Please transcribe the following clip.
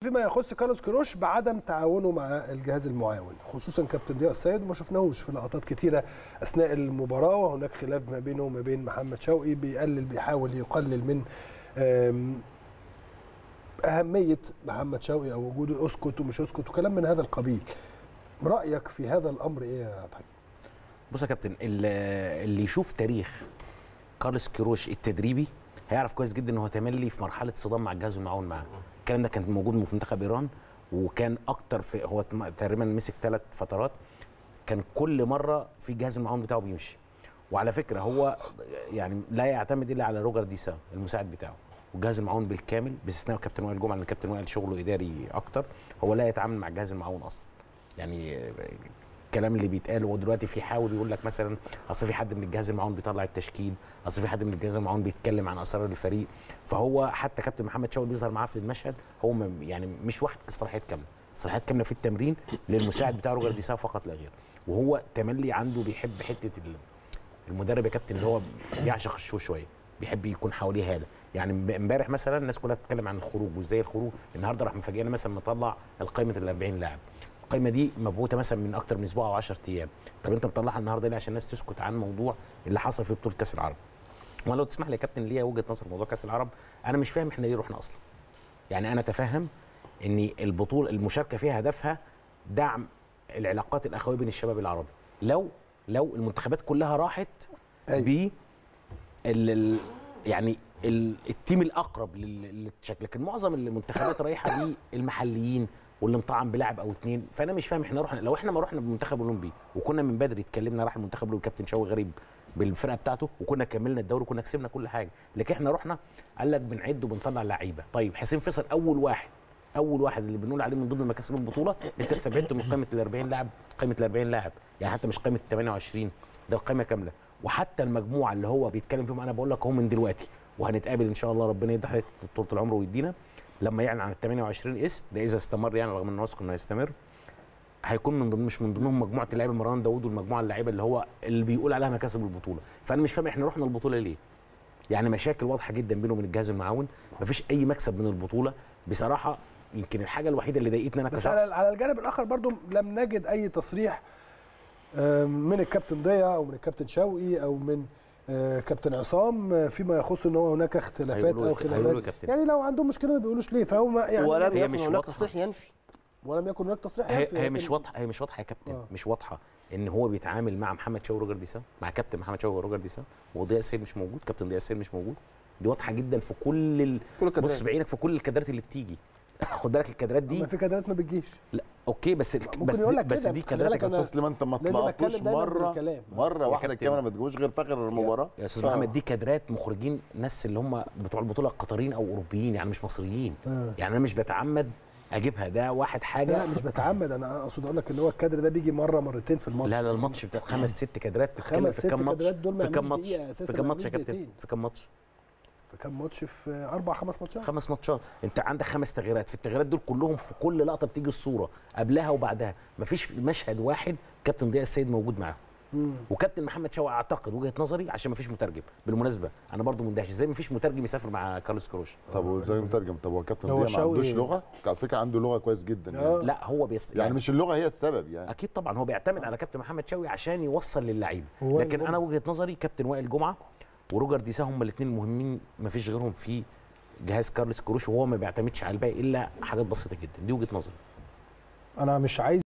فيما يخص كارلوس كيروش بعدم تعاونه مع الجهاز المعاون خصوصا كابتن ضياء السيد وما شفناهوش في لقطات كتيره اثناء المباراه وهناك خلاف ما بينه وما بين محمد شوقي بيقلل بيحاول يقلل من آم، اهميه محمد شوقي او وجوده اسكت ومش اسكت وكلام من هذا القبيل رايك في هذا الامر ايه يا عبد الحكيم بص يا كابتن ال- اللي يشوف تاريخ كارلوس كيروش التدريبي هيعرف كويس جدا ان هو تملي في مرحله صدام مع الجهاز المعاون معاه الكلام ده كان موجود في منتخب ايران وكان اكتر في هو تم- تقريبا مسك ثلاث فترات كان كل مره في الجهاز المعاون بتاعه بيمشي وعلى فكره هو يعني لا يعتمد الا على روجر ديسا المساعد بتاعه والجهاز المعاون بالكامل باستثناء كابتن وائل جمعه لان كابتن وائل شغله اداري اكتر هو لا يتعامل مع الجهاز المعاون اصلا يعني الكلام اللي بيتقال هو دلوقتي في حاول يقول لك مثلا اصل في حد من الجهاز المعاون بيطلع التشكيل اصل في حد من الجهاز المعاون بيتكلم عن اسرار الفريق فهو حتى كابتن محمد شاول بيظهر معاه في المشهد هو م- يعني مش واخد صلاحيات كامله صلاحيات كامله في التمرين للمساعد بتاع روجر ديسا فقط لا غير وهو تملي عنده بيحب حته ال- المدرب يا كابتن اللي هو بيعشق الشو شويه بيحب يكون حواليه هاله يعني امب- امبارح مثلا الناس كلها بتتكلم عن الخروج وازاي الخروج النهارده راح مفاجئنا مثلا مطلع القائمه ال 40 لاعب القائمه دي مبعوثه مثلا من اكتر من اسبوع او 10 ايام طب انت مطلعها النهارده ليه عشان الناس تسكت عن موضوع اللي حصل في بطوله كاس العرب وانا لو تسمح لي يا كابتن ليا وجهه نظر في موضوع كاس العرب انا مش فاهم احنا ليه رحنا اصلا يعني انا اتفهم ان البطوله المشاركه فيها هدفها دعم العلاقات الاخويه بين الشباب العربي لو لو المنتخبات كلها راحت أيوة. ب ال- ال- يعني ال- التيم الاقرب لل- للشكل لكن معظم المنتخبات رايحه بالمحليين واللي مطعم بلاعب او اتنين فانا مش فاهم احنا رحنا لو احنا ما رحنا بالمنتخب الاولمبي وكنا من بدري اتكلمنا راح المنتخب الاولمبي كابتن شوقي غريب بالفرقه بتاعته وكنا كملنا الدوري وكنا كسبنا كل حاجه لكن احنا رحنا قال لك بنعد وبنطلع لعيبه طيب حسين فيصل اول واحد اول واحد اللي بنقول عليه من ضمن مكاسب البطوله انت استبعدته من قائمه ال 40 لاعب قائمه ال 40 لاعب يعني حتى مش قائمه ال 28 ده القائمه كامله وحتى المجموعه اللي هو بيتكلم فيهم انا بقول لك هو من دلوقتي وهنتقابل ان شاء الله ربنا يدي حضرتك طول العمر ويدينا لما يعلن عن ال 28 اسم ده اذا استمر يعني رغم ان واثق انه هيستمر هيكون من ضمن مش من ضمنهم مجموعه اللعيبه مروان داوود والمجموعه اللعيبه اللي هو اللي بيقول عليها مكاسب البطوله فانا مش فاهم احنا رحنا البطوله ليه يعني مشاكل واضحه جدا بينه وبين الجهاز المعاون مفيش اي مكسب من البطوله بصراحه يمكن الحاجه الوحيده اللي ضايقتني انا بس كشخص على على الجانب الاخر برضو لم نجد اي تصريح آم، من الكابتن ضياء او من الكابتن شوقي او من آه، كابتن عصام آه، فيما يخص ان هو هناك اختلافات هيقولوا- او هيقولوا يا خلافات كابتن. يعني لو عندهم مشكله ما بيقولوش ليه فهو ما يعني ولم هي يكن مش هناك واضحة. تصريح ينفي ولم يكن هناك تصريح هي, ينفي، هي لكن- مش واضحه هي مش واضحه يا كابتن آه. مش واضحه ان هو بيتعامل مع محمد شوقي وروجر ديسا مع كابتن محمد شوقي وروجر ديسا وضياء السيد مش موجود كابتن ضياء السيد مش موجود دي واضحه جدا في كل ال... كل الكادرات. بص بعينك في كل الكادرات اللي بتيجي خد بالك الكادرات دي ما في كادرات ما بتجيش لا اوكي بس ممكن بس يقول دي لك بس كده، دي خلي كادرات بالك يا أنا- كابتن. اصل ما انت ما لازم طلعتوش أتكلم دايماً مره بالكلام. مره يا واحده كابتن. الكاميرا ما تجيبوش غير في اخر المباراه يا استاذ ف- محمد دي كادرات مخرجين ناس اللي هم بتوع البطوله القطريين او اوروبيين يعني مش مصريين آه. يعني انا مش بتعمد اجيبها ده واحد لا حاجه لا مش بتعمد انا اقصد اقول لك ان هو الكادر ده بيجي مره مرتين في الماتش لا لا الماتش بتاع خمس ست كادرات بتتكلم خمس في ست كام ماتش كادرات دول ما في كام يعملوش ماتش دقيقة أساساً، في كام ما ماتش يا يعملوش كابتن دقيقتين. في كام ماتش في كام ماتش في اربع خمس ماتشات خمس ماتشات انت عندك خمس تغييرات في التغييرات دول كلهم في كل لقطه بتيجي الصوره قبلها وبعدها مفيش مشهد واحد كابتن ضياء السيد موجود معاهم وكابتن محمد شوقي اعتقد وجهه نظري عشان مفيش مترجم بالمناسبه انا برضو مندهش ازاي مفيش مترجم يسافر مع كارلوس كروش طب وازاي مترجم طب هو كابتن هو ضياء ما عندوش شوقي- لغه على فكره عنده لغه كويس جدا آه. يعني, لا هو بيست... يعني مش اللغه هي السبب يعني اكيد طبعا هو بيعتمد على كابتن محمد شوقي عشان يوصل للعيبه هو لكن الجمعة. انا وجهه نظري كابتن وائل جمعه وروجر ديسا هم الاثنين المهمين مفيش غيرهم في جهاز كارلوس كروش وهو ما بيعتمدش على الباقي الا حاجات بسيطه جدا دي وجهه نظري انا مش عايز